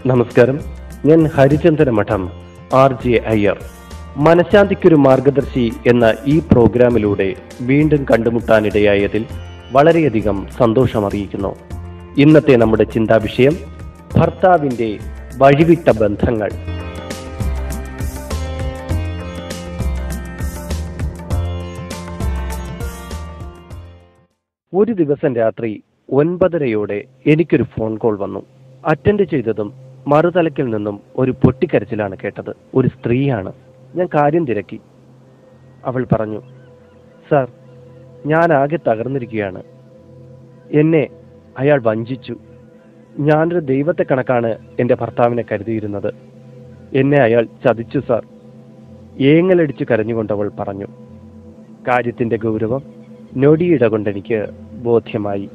നമസ്കാരം ഞാൻ Harichandra Madom R J Iyer മനഃശാന്തിക്കൊരു മാർഗദർശി എന്ന ഈ പ്രോഗ്രാമിലൂടെ വീണ്ടും കണ്ടുമുട്ടാനിടയായതിൽ വളരെയധികം സന്തോഷമറിയിക്കുന്നു ഇന്നത്തെ നമ്മുടെ ചിന്താ വിഷയം ഭർത്താവിന്റെ വഴിവിട്ട ബന്ധങ്ങൾ ഒരു ദിവസം രാത്രി ഒൻപതരയോടെ എനിക്കൊരു ഫോൺ കോൾ വന്നു അറ്റൻഡ് ചെയ്തതും മറുതലക്കിൽ നിന്നും ഒരു പൊട്ടിക്കരച്ചിലാണ് കേട്ടത് ഒരു സ്ത്രീയാണ് ഞാൻ കാര്യം തിരക്കി അവൾ പറഞ്ഞു സാർ ഞാൻ ആകെ തകർന്നിരിക്കുകയാണ് എന്നെ അയാൾ വഞ്ചിച്ചു ഞാനൊരു ദൈവത്തെ കണക്കാണ് എൻ്റെ ഭർത്താവിനെ കരുതിയിരുന്നത് എന്നെ അയാൾ ചതിച്ചു സാർ ഏങ്ങലടിച്ച് കരഞ്ഞുകൊണ്ട് അവൾ പറഞ്ഞു കാര്യത്തിന്റെ ഗൗരവം നൊടിയിട കൊണ്ടെനിക്ക് ബോധ്യമായി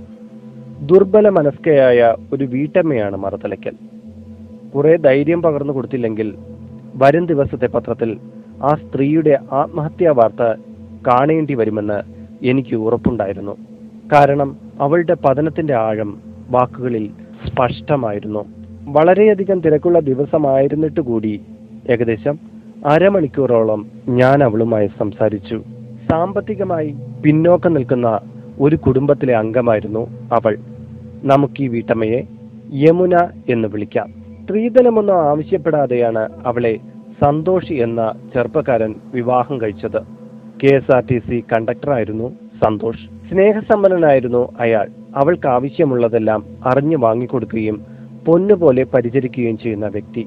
ദുർബല മനസ്കയായ ഒരു വീട്ടമ്മയാണ് മറുതലയ്ക്കൽ കുറെ ധൈര്യം പകർന്നു കൊടുത്തില്ലെങ്കിൽ വരും ദിവസത്തെ പത്രത്തിൽ ആ സ്ത്രീയുടെ ആത്മഹത്യാ വാർത്ത കാണേണ്ടി വരുമെന്ന് എനിക്ക് ഉറപ്പുണ്ടായിരുന്നു കാരണം അവളുടെ പതനത്തിന്റെ ആഴം വാക്കുകളിൽ സ്പഷ്ടമായിരുന്നു വളരെയധികം തിരക്കുള്ള ദിവസമായിരുന്നിട്ട് കൂടി ഏകദേശം അരമണിക്കൂറോളം ഞാൻ അവളുമായി സംസാരിച്ചു സാമ്പത്തികമായി പിന്നോക്കം നിൽക്കുന്ന ഒരു കുടുംബത്തിലെ അംഗമായിരുന്നു അവൾ നമുക്ക് ഈ വീട്ടമ്മയെ യമുന എന്ന് വിളിക്കാം സ്ത്രീധനമൊന്നും ആവശ്യപ്പെടാതെയാണ് അവളെ സന്തോഷ് എന്ന ചെറുപ്പക്കാരൻ വിവാഹം കഴിച്ചത് K S R T C കണ്ടക്ടറായിരുന്നു സന്തോഷ് സ്നേഹസമ്പന്നനായിരുന്നു അയാൾ അവൾക്ക് ആവശ്യമുള്ളതെല്ലാം അറിഞ്ഞു വാങ്ങിക്കൊടുക്കുകയും പൊന്നുപോലെ പരിചരിക്കുകയും ചെയ്യുന്ന വ്യക്തി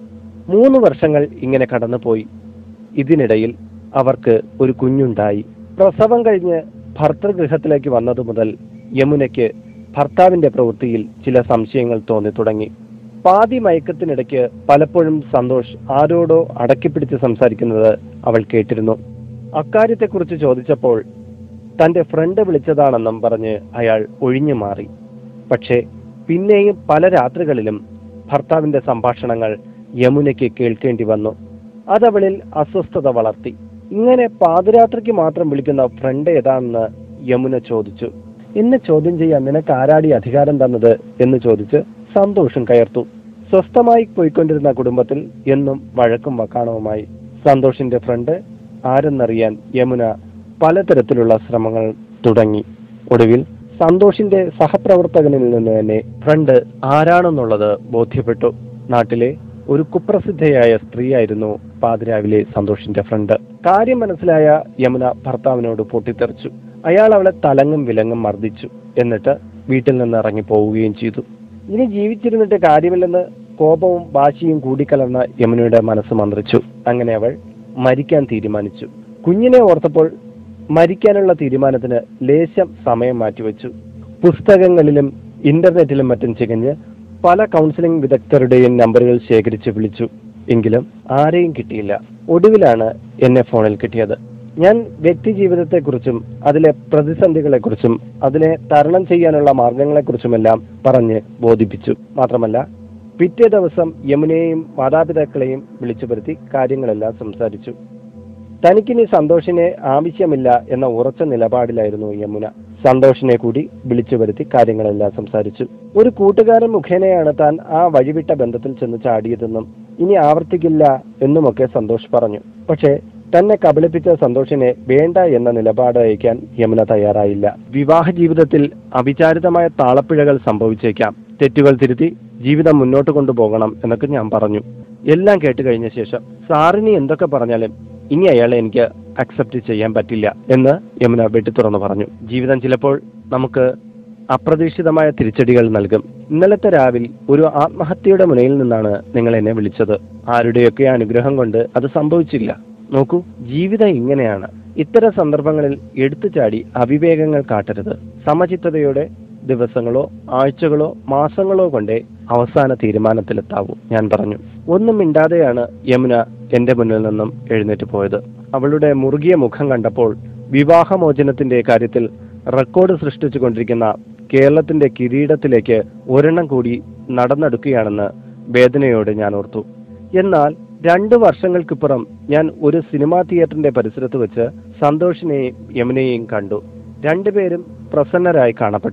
മൂന്ന് വർഷങ്ങൾ ഇങ്ങനെ കടന്നുപോയി ഇതിനിടയിൽ അവർക്ക് ഒരു കുഞ്ഞുണ്ടായി പ്രസവം കഴിഞ്ഞ് ഭർത്തൃഗൃഹത്തിലേക്ക് വന്നതു മുതൽ യമുനയ്ക്ക് ഭർത്താവിന്റെ പ്രവൃത്തിയിൽ ചില സംശയങ്ങൾ തോന്നി തുടങ്ങി പാതി മയക്കത്തിനിടയ്ക്ക് പലപ്പോഴും സന്തോഷ് ആരോടോ അടക്കിപ്പിടിച്ച് സംസാരിക്കുന്നത് അവൾ കേട്ടിരുന്നു അക്കാര്യത്തെക്കുറിച്ച് ചോദിച്ചപ്പോൾ തന്റെ ഫ്രണ്ട് വിളിച്ചതാണെന്നും പറഞ്ഞ് അയാൾ ഒഴിഞ്ഞു മാറി പക്ഷേ പിന്നെയും പല രാത്രികളിലും ഭർത്താവിന്റെ സംഭാഷണങ്ങൾ യമുനയ്ക്ക് കേൾക്കേണ്ടി വന്നു അതവളിൽ അസ്വസ്ഥത വളർത്തി ഇങ്ങനെ പാതിരാത്രിക്ക് മാത്രം വിളിക്കുന്ന ഫ്രണ്ട് ഏതാണെന്ന് യമുന ചോദിച്ചു എന്നെ ചോദ്യം ചെയ്യാൻ നിനക്ക് ആരാടി അധികാരം തന്നത് എന്ന് ചോദിച്ച് സന്തോഷം കയർത്തു സ്വസ്ഥമായി പോയിക്കൊണ്ടിരുന്ന കുടുംബത്തിൽ എന്നും വഴക്കും വക്കാണവുമായി സന്തോഷിന്റെ ഫ്രണ്ട് ആരെന്നറിയാൻ യമുന പലതരത്തിലുള്ള ശ്രമങ്ങൾ തുടങ്ങി ഒടുവിൽ സന്തോഷിന്റെ സഹപ്രവർത്തകനിൽ നിന്ന് തന്നെ ഫ്രണ്ട് ആരാണെന്നുള്ളത് ബോധ്യപ്പെട്ടു നാട്ടിലെ ഒരു കുപ്രസിദ്ധയായ സ്ത്രീയായിരുന്നു പാതിരാവിലെ സന്തോഷിന്റെ ഫ്രണ്ട് കാര്യം മനസ്സിലായ യമുന ഭർത്താവിനോട് പൊട്ടിത്തെറിച്ചു അയാൾ അവളെ തലങ്ങും വിലങ്ങും മർദ്ദിച്ചു എന്നിട്ട് വീട്ടിൽ നിന്ന് ഇറങ്ങി പോവുകയും ചെയ്തു ഇനി ജീവിച്ചിരുന്നിട്ട് കാര്യമില്ലെന്ന് കോപവും വാശിയും കൂടിക്കലർന്ന യമുനയുടെ മനസ്സ് മന്ത്രിച്ചു അങ്ങനെ അവൾ മരിക്കാൻ തീരുമാനിച്ചു കുഞ്ഞിനെ ഓർത്തപ്പോൾ മരിക്കാനുള്ള തീരുമാനത്തിന് ലേശം സമയം മാറ്റിവെച്ചു പുസ്തകങ്ങളിലും ഇന്റർനെറ്റിലും മറ്റും ചികഞ്ഞ് പല കൗൺസിലിംഗ് വിദഗ്ധരുടെയും നമ്പറുകൾ ശേഖരിച്ച് വിളിച്ചു എങ്കിലും ആരെയും കിട്ടിയില്ല ഒടുവിലാണ് എന്നെ ഫോണിൽ കിട്ടിയത് ഞാൻ വ്യക്തി ജീവിതത്തെക്കുറിച്ചും അതിലെ പ്രതിസന്ധികളെക്കുറിച്ചും അതിനെ തരണം ചെയ്യാനുള്ള മാർഗങ്ങളെക്കുറിച്ചുമെല്ലാം പറഞ്ഞ് ബോധിപ്പിച്ചു മാത്രമല്ല പിറ്റേ ദിവസം യമുനയെയും മാതാപിതാക്കളെയും വിളിച്ചു വരുത്തി കാര്യങ്ങളെല്ലാം സംസാരിച്ചു തനിക്കിനി സന്തോഷിനെ ആവശ്യമില്ല എന്ന ഉറച്ച നിലപാടിലായിരുന്നു യമുന സന്തോഷിനെ കൂടി വിളിച്ചു വരുത്തി കാര്യങ്ങളെല്ലാം സംസാരിച്ചു ഒരു കൂട്ടുകാരൻ മുഖേനയാണ് താൻ ആ വഴിവിട്ട ബന്ധത്തിൽ ചെന്ന് ചാടിയതെന്നും ഇനി ആവർത്തിക്കില്ല എന്നുമൊക്കെ സന്തോഷ് പറഞ്ഞു പക്ഷേ തന്നെ കബളിപ്പിച്ച സന്തോഷിനെ വേണ്ട എന്ന നിലപാട് അയക്കാൻ യമുന തയ്യാറായില്ല വിവാഹ ജീവിതത്തിൽ അവിചാരിതമായ താളപ്പിഴകൾ സംഭവിച്ചേക്കാം തെറ്റുകൾ തിരുത്തി ജീവിതം മുന്നോട്ട് കൊണ്ടുപോകണം എന്നൊക്കെ ഞാൻ പറഞ്ഞു എല്ലാം കേട്ട് കഴിഞ്ഞ ശേഷം സാറിനി എന്തൊക്കെ പറഞ്ഞാലും ഇനി അയാളെ എനിക്ക് അക്സെപ്റ്റ് ചെയ്യാൻ പറ്റില്ല എന്ന് യമുന വെട്ടി തുറന്നു പറഞ്ഞു ജീവിതം ചിലപ്പോൾ നമുക്ക് അപ്രതീക്ഷിതമായ തിരിച്ചടികൾ നൽകും ഇന്നലത്തെ രാവിൽ ഒരു ആത്മഹത്യയുടെ മുനയിൽ നിന്നാണ് നിങ്ങൾ എന്നെ വിളിച്ചത് ആരുടെയൊക്കെ അനുഗ്രഹം കൊണ്ട് അത് സംഭവിച്ചില്ല നോക്കൂ ജീവിതം ഇങ്ങനെയാണ് ഇത്തരം സന്ദർഭങ്ങളിൽ എടുത്തുചാടി അവിവേകങ്ങൾ കാട്ടരുത് സമചിത്തതയോടെ ദിവസങ്ങളോ ആഴ്ചകളോ മാസങ്ങളോ കൊണ്ടേ അവസാന തീരുമാനത്തിലെത്താവൂ ഞാൻ പറഞ്ഞു ഒന്നും മിണ്ടാതെയാണ് യമുന എന്റെ മുന്നിൽ നിന്നും എഴുന്നേറ്റ് പോയത് അവളുടെ മുറുകിയ മുഖം കണ്ടപ്പോൾ വിവാഹമോചനത്തിന്റെ കാര്യത്തിൽ റെക്കോർഡ് സൃഷ്ടിച്ചു കൊണ്ടിരിക്കുന്ന കേരളത്തിന്റെ കിരീടത്തിലേക്ക് ഒരെണ്ണം കൂടി നടന്നെടുക്കുകയാണെന്ന് വേദനയോടെ ഞാൻ ഓർത്തു എന്നാൽ രണ്ടു വർഷങ്ങൾക്കിപ്പുറം ഞാൻ ഒരു സിനിമാ തിയേറ്ററിന്റെ പരിസരത്ത് വെച്ച് സന്തോഷിനെയും യമുനയെയും കണ്ടു രണ്ടുപേരും പ്രസന്നരായി കാണപ്പെട്ടു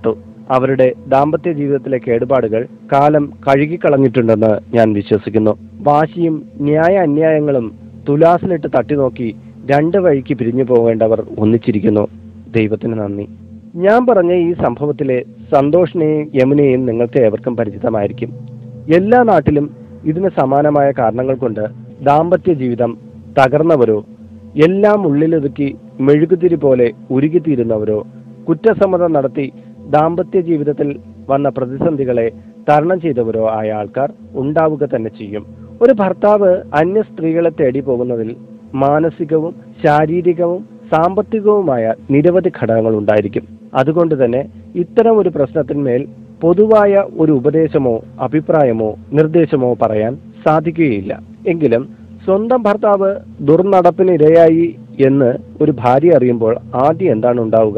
അവരുടെ ദാമ്പത്യ ജീവിതത്തിലെ കേടുപാടുകൾ കാലം കഴുകിക്കളഞ്ഞിട്ടുണ്ടെന്ന് ഞാൻ വിശ്വസിക്കുന്നു വാശിയും ന്യായ അന്യായങ്ങളും തുലാസിലിട്ട് തട്ടിനോക്കി രണ്ട് വഴിക്ക് പിരിഞ്ഞു പോകേണ്ടവർ ഒന്നിച്ചിരിക്കുന്നു ദൈവത്തിന് നന്ദി ഞാൻ പറഞ്ഞ ഈ സംഭവത്തിലെ സന്തോഷിനെയും യമുനെയും നിങ്ങൾക്ക് ഏവർക്കും പരിചിതമായിരിക്കും എല്ലാ നാട്ടിലും ഇതിന് സമാനമായ കാരണങ്ങൾ കൊണ്ട് ദാമ്പത്യ ജീവിതം തകർന്നവരോ എല്ലാം ഉള്ളിലൊതുക്കി മെഴുകുതിരി പോലെ ഉരുകിത്തീരുന്നവരോ കുറ്റസമ്മതം നടത്തി ദാമ്പത്യ ജീവിതത്തിൽ വന്ന പ്രതിസന്ധികളെ തരണം ചെയ്തവരോ ആയ ആൾക്കാർ ഉണ്ടാവുക തന്നെ ചെയ്യും ഒരു ഭർത്താവ് അന്യ സ്ത്രീകളെ തേടി പോകുന്നതിൽ മാനസികവും ശാരീരികവും സാമ്പത്തികവുമായ നിരവധി ഘടകങ്ങൾ ഉണ്ടായിരിക്കും അതുകൊണ്ട് തന്നെ ഇത്തരം ഒരു പ്രശ്നത്തിന്മേൽ പൊതുവായ ഒരു ഉപദേശമോ അഭിപ്രായമോ നിർദ്ദേശമോ പറയാൻ സാധിക്കുകയില്ല എങ്കിലും സ്വന്തം ഭർത്താവ് ദുർനടപ്പിന് ഇരയായി എന്ന് ഒരു ഭാര്യ അറിയുമ്പോൾ ആദ്യം എന്താണ് ഉണ്ടാവുക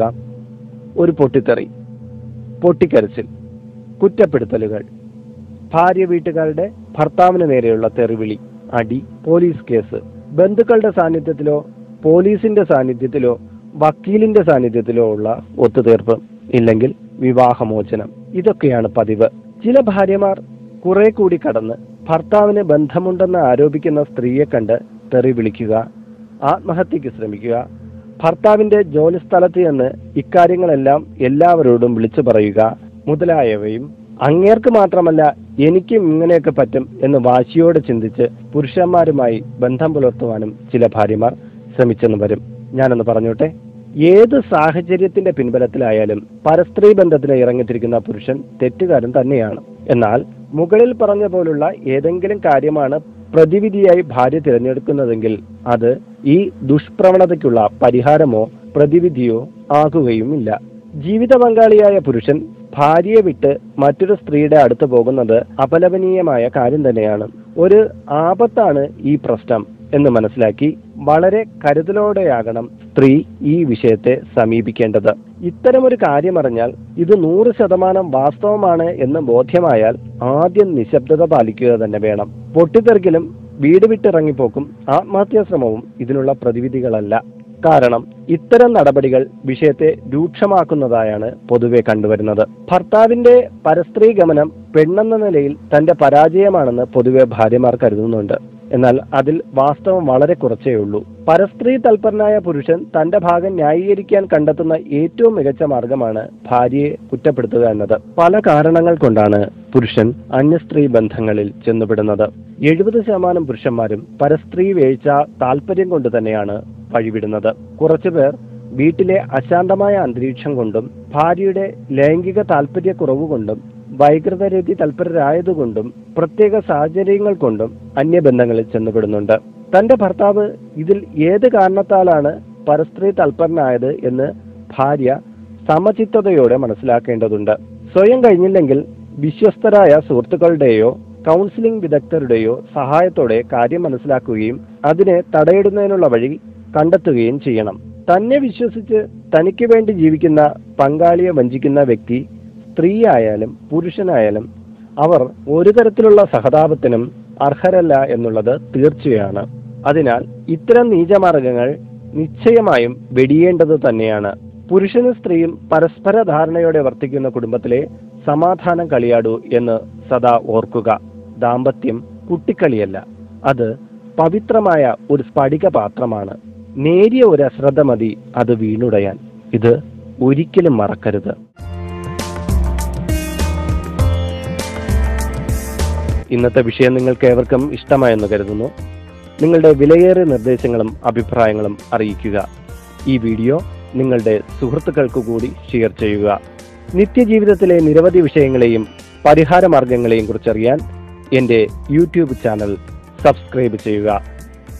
ഒരു പൊട്ടിത്തെറി പൊട്ടിക്കരച്ചിൽ കുറ്റപ്പെടുത്തലുകൾ ഭാര്യ വീട്ടുകാരുടെ ഭർത്താവിന് നേരെയുള്ള തെറിവിളി അടി പോലീസ് കേസ് ബന്ധുക്കളുടെ സാന്നിധ്യത്തിലോ പോലീസിന്റെ സാന്നിധ്യത്തിലോ വക്കീലിന്റെ സാന്നിധ്യത്തിലോ ഉള്ള ഒത്തുതീർപ്പ് ഇല്ലെങ്കിൽ വിവാഹമോചനം ഇതൊക്കെയാണ് പതിവ് ചില ഭാര്യമാർ കുറെ കൂടി കടന്ന് ഭർത്താവിന് ബന്ധമുണ്ടെന്ന് ആരോപിക്കുന്ന സ്ത്രീയെ കണ്ട് തെറി വിളിക്കുക ആത്മഹത്യക്ക് ശ്രമിക്കുക ഭർത്താവിന്റെ ജോലിസ്ഥലത്ത് നിന്ന് ഇക്കാര്യങ്ങളെല്ലാം എല്ലാവരോടും വിളിച്ചു പറയുക മുതലായവയും അങ്ങേർക്ക് മാത്രമല്ല എനിക്കും ഇങ്ങനെയൊക്കെ പറ്റും എന്ന് വാശിയോടെ ചിന്തിച്ച് പുരുഷന്മാരുമായി ബന്ധം പുലർത്തുവാനും ചില ഭാര്യമാർ ശ്രമിച്ചെന്ന് വരും ഞാനൊന്ന് പറഞ്ഞോട്ടെ ഏത് സാഹചര്യത്തിന്റെ പിൻബലത്തിലായാലും പരസ്ത്രീ ബന്ധത്തിന് ഇറങ്ങിത്തിരിക്കുന്ന പുരുഷൻ തെറ്റുകാരൻ തന്നെയാണ് എന്നാൽ മുകളിൽ പറഞ്ഞ പോലുള്ള ഏതെങ്കിലും കാര്യമാണ് പ്രതിവിധിയായി ഭാര്യ തിരഞ്ഞെടുക്കുന്നതെങ്കിൽ അത് ഈ ദുഷ്പ്രവണതയ്ക്കുള്ള പരിഹാരമോ പ്രതിവിധിയോ ആകുകയുമില്ല ജീവിത പങ്കാളിയായ പുരുഷൻ ഭാര്യയെ വിട്ട് മറ്റൊരു സ്ത്രീയുടെ അടുത്ത് പോകുന്നത് അപലപനീയമായ കാര്യം തന്നെയാണ് ഒരു ആപത്താണ് ഈ പ്രശ്നം എന്ന് മനസ്സിലാക്കി വളരെ കരുതലോടെയാകണം സ്ത്രീ ഈ വിഷയത്തെ സമീപിക്കേണ്ടത് ഇത്തരമൊരു കാര്യമറിഞ്ഞാൽ ഇത് നൂറ് ശതമാനം വാസ്തവമാണ് എന്ന് ബോധ്യമായാൽ ആദ്യം നിശബ്ദത പാലിക്കുക തന്നെ വേണം പൊട്ടിത്തെറിക്കലും വീട് വിട്ടിറങ്ങിപ്പോക്കും ആത്മഹത്യാ ശ്രമവും ഇതിനുള്ള പ്രതിവിധികളല്ല കാരണം ഇത്തരം നടപടികൾ വിഷയത്തെ രൂക്ഷമാക്കുന്നതായാണ് പൊതുവെ കണ്ടുവരുന്നത് ഭർത്താവിന്റെ പരസ്ത്രീ ഗമനം പെണ്ണെന്ന നിലയിൽ തന്റെ പരാജയമാണെന്ന് പൊതുവെ ഭാര്യമാർ കരുതുന്നുണ്ട് എന്നാൽ അതിൽ വാസ്തവം വളരെ കുറച്ചേ ഉള്ളൂ പരസ്ത്രീ തൽപരനായ പുരുഷൻ തന്റെ ഭാഗം ന്യായീകരിക്കാൻ കണ്ടെത്തുന്ന ഏറ്റവും മികച്ച മാർഗമാണ് ഭാര്യയെ കുറ്റപ്പെടുത്തുക എന്നത് പല കാരണങ്ങൾ കൊണ്ടാണ് പുരുഷൻ അന്യസ്ത്രീ ബന്ധങ്ങളിൽ ചെന്നുപെടുന്നത് എഴുപത് ശതമാനം പുരുഷന്മാരും പരസ്ത്രീ വീഴ്ച താല്പര്യം കൊണ്ട് തന്നെയാണ് വഴിവിടുന്നത് കുറച്ചുപേർ വീട്ടിലെ അശാന്തമായ അന്തരീക്ഷം കൊണ്ടും ഭാര്യയുടെ ലൈംഗിക താല്പര്യക്കുറവ് കൊണ്ടും വൈകൃതരീതി തൽപരരായതുകൊണ്ടും പ്രത്യേക സാഹചര്യങ്ങൾ കൊണ്ടും അന്യബന്ധങ്ങളിൽ ചെന്നുപെടുന്നുണ്ട് തന്റെ ഭർത്താവ് ഇതിൽ ഏത് കാരണത്താലാണ് പരസ്ത്രീ തൽപരനായത് എന്ന് ഭാര്യ സമചിത്തതയോടെ മനസ്സിലാക്കേണ്ടതുണ്ട് സ്വയം കഴിഞ്ഞില്ലെങ്കിൽ വിശ്വസ്തരായ സുഹൃത്തുക്കളുടെയോ കൗൺസിലിംഗ് വിദഗ്ധരുടെയോ സഹായത്തോടെ കാര്യം മനസ്സിലാക്കുകയും അതിനെ തടയിടുന്നതിനുള്ള വഴി കണ്ടെത്തുകയും ചെയ്യണം തന്നെ വിശ്വസിച്ച് തനിക്ക് വേണ്ടി ജീവിക്കുന്ന പങ്കാളിയെ വഞ്ചിക്കുന്ന വ്യക്തി സ്ത്രീയായാലും പുരുഷനായാലും അവർ ഒരു തരത്തിലുള്ള സഹതാപത്തിനും അർഹരല്ല എന്നുള്ളത് തീർച്ചയാണ് അതിനാൽ ഇത്തരം നീചമാർഗങ്ങൾ നിശ്ചയമായും വെടിയേണ്ടത് തന്നെയാണ് പുരുഷനും സ്ത്രീയും പരസ്പര ധാരണയോടെ വർത്തിക്കുന്ന കുടുംബത്തിലെ സമാധാനം കളിയാടൂ എന്ന് സദാ ഓർക്കുക ദാമ്പത്യം കുട്ടിക്കളിയല്ല അത് പവിത്രമായ ഒരു സ്ഫടിക പാത്രമാണ് നേരിയ ഒരു അശ്രദ്ധ മതി അത് വീണുടയാൻ ഇത് ഒരിക്കലും മറക്കരുത് ഇന്നത്തെ വിഷയം നിങ്ങൾക്ക് ഏവർക്കും ഇഷ്ടമായെന്ന് കരുതുന്നു നിങ്ങളുടെ വിലയേറിയ നിർദ്ദേശങ്ങളും അഭിപ്രായങ്ങളും അറിയിക്കുക ഈ വീഡിയോ നിങ്ങളുടെ സുഹൃത്തുക്കൾക്ക് കൂടി ഷെയർ ചെയ്യുക നിത്യജീവിതത്തിലെ നിരവധി വിഷയങ്ങളെയും പരിഹാര മാർഗങ്ങളെയും കുറിച്ചറിയാൻ എൻ്റെ യൂട്യൂബ് ചാനൽ സബ്സ്ക്രൈബ് ചെയ്യുക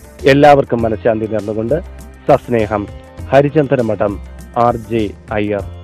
എല്ലാവർക്കും മനഃശാന്തി നേർന്നുകൊണ്ട് സസ്നേഹം ഹരിചന്ദ്ര മഠം ആർ ജെ അയ്യർ